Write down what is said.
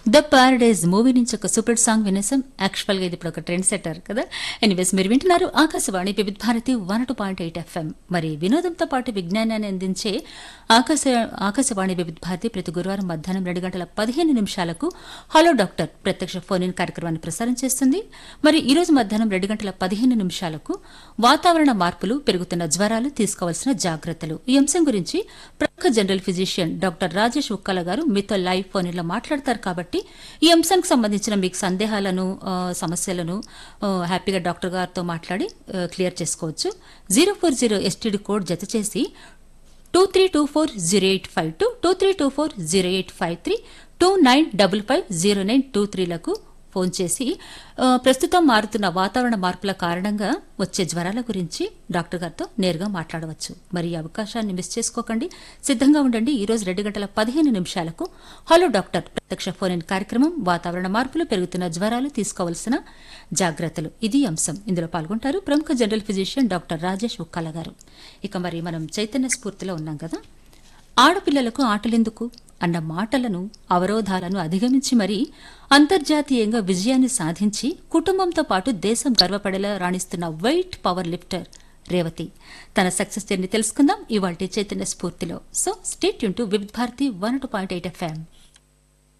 the paradise movie నుంచి ఒక super song వినేసాం actual గా ఇది ఇప్పుడు ఒక ట్రెండ్ సెట్టర్ కదా ఎనీవేస్ మీరు వింటున్నారు Akashvani Vividh Bharati one two point eight FM మరి వినోదంతో పాటు విజ్ఞానాన్ని అందించే ఆకాశ ఆకాశవాణి వివిధ భారతి ప్రతి గురువారం మధ్యాహ్నం రెండు గంటల పదిహేను నిమిషాలకు హలో డాక్టర్ ప్రత్యక్ష ఫోన్ ఇన్ కార్యక్రమాన్ని ప్రసారం చేస్తుంది మరి ఈ రోజు మధ్యాహ్నం రెండు గంటల పదిహేను నిమిషాలకు వాతావరణ మార్పులు పెరుగుతున్న జ్వరాలు తీసుకోవాల్సిన జాగ్రత్తలు ఈ అంశం గురించి ప్రముఖ general physician doctor Rajesh Ukkala garu మీతో లైవ్ ఫోన్ లో మాట్లాడతారు కాబట్టి ఈ అంశానికి సంబంధించిన మీకు సందేహాలను ఆ, సమస్యలను ఆ, హ్యాపీగా డాక్టర్ గారితో మాట్లాడి ఆ, క్లియర్ చేసుకోవచ్చు zero four zero STD code జత చేసి two three two four zero eight five two two three two four zero eight five three two nine double five zero nine two త్రీలకు ఫోన్ చేసి ఆ, ప్రస్తుతం మారుతున్న వాతావరణ మార్పుల కారణంగా వచ్చే జ్వరాల గురించి డాక్టర్ గారితో నేరుగా మాట్లాడవచ్చు మరి ఈ అవకాశాన్ని మిస్ చేసుకోకండి సిద్ధంగా ఉండండి ఈ రోజు రెండు గంటల పదిహేను నిమిషాలకు హలో డాక్టర్ ప్రత్యక్ష ఫోన్ ఇన్ కార్యక్రమం వాతావరణ మార్పులు పెరుగుతున్న జ్వరాలు తీసుకోవాల్సిన జాగ్రత్తలు ఇది అంశం ఇందులో పాల్గొంటారు ప్రముఖ general physician doctor Rajesh Ukkala garu ఇక మరి మనం చైతన్య స్ఫూర్తిలో ఉన్నాం కదా ఆడపిల్లలకు ఆటలెందుకు అన్న మాటలను అవరోధాలను అధిగమించి మరీ అంతర్జాతీయంగా విజయాన్ని సాధించి కుటుంబంతో పాటు దేశం గర్వపడేలా రాణిస్తున్న వెయిట్ పవర్ లిఫ్టర్ రేవతి తన సక్సెస్ జర్నీ తెలుసుకుందాం ఇవాళ చైతన్య స్ఫూర్తిలో సో స్టేట్ యూన్ to Vividh Bharati one two point eight FM